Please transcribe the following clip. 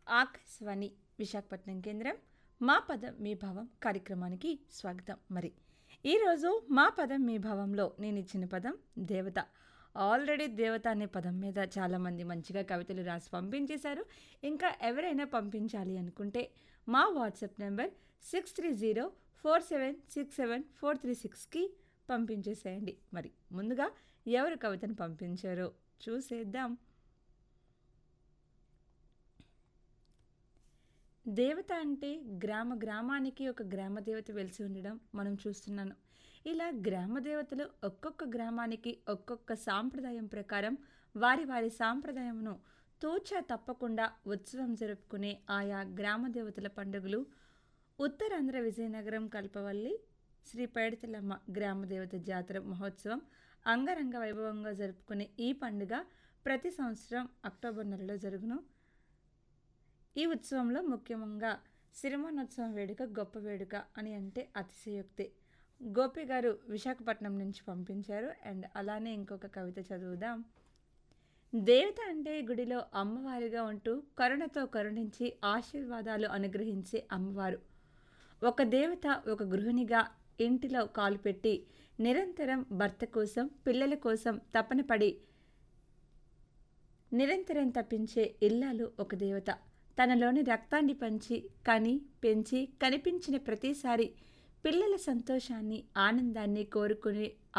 ఆకాశవాణి విశాఖపట్నం కేంద్రం మా పదం మీ భావం కార్యక్రమానికి స్వాగతం మరి ఈరోజు మా పదం మీ భావంలో నేను ఇచ్చిన పదం దేవత ఆల్రెడీ దేవత అనే పదం మీద చాలామంది మంచిగా కవితలు రాసి పంపించేశారు ఇంకా ఎవరైనా పంపించాలి అనుకుంటే మా WhatsApp number six three zero four seven six seven four three సిక్స్కి పంపించేసేయండి మరి ముందుగా ఎవరు కవితను పంపించారో చూసేద్దాం దేవత అంటే గ్రామ గ్రామానికి ఒక గ్రామ దేవత వెలిసి ఉండడం మనం చూస్తున్నాను ఇలా గ్రామ దేవతలు ఒక్కొక్క గ్రామానికి ఒక్కొక్క సాంప్రదాయం ప్రకారం వారి వారి సాంప్రదాయమును తూచా తప్పకుండా ఉత్సవం జరుపుకునే ఆయా గ్రామ దేవతల పండుగలు ఉత్తరాంధ్ర విజయనగరం కల్పవల్లి శ్రీ పైడితలమ్మ గ్రామ దేవత జాతర మహోత్సవం అంగరంగ వైభవంగా జరుపుకునే ఈ పండుగ ప్రతి సంవత్సరం అక్టోబర్ నెలలో జరుగును ఈ ఉత్సవంలో ముఖ్యంగా సిరిమానోత్సవం వేడుక గొప్ప వేడుక అని అంటే అతిశయోక్తి గోపి గారు విశాఖపట్నం నుంచి పంపించారు అండ్ అలానే ఇంకొక కవిత చదువుదాం దేవత అంటే గుడిలో అమ్మవారిగా ఉంటూ కరుణతో కరుణించి ఆశీర్వాదాలు అనుగ్రహించే అమ్మవారు ఒక దేవత ఒక గృహిణిగా ఇంటిలో కాలు పెట్టి నిరంతరం భర్త కోసం పిల్లల కోసం తపన పడి నిరంతరం తప్పించే ఇల్లాలు ఒక దేవత తనలోని రక్తాన్ని పంచి కని పెంచి కనిపించిన ప్రతిసారి పిల్లల సంతోషాన్ని ఆనందాన్ని కోరుకునే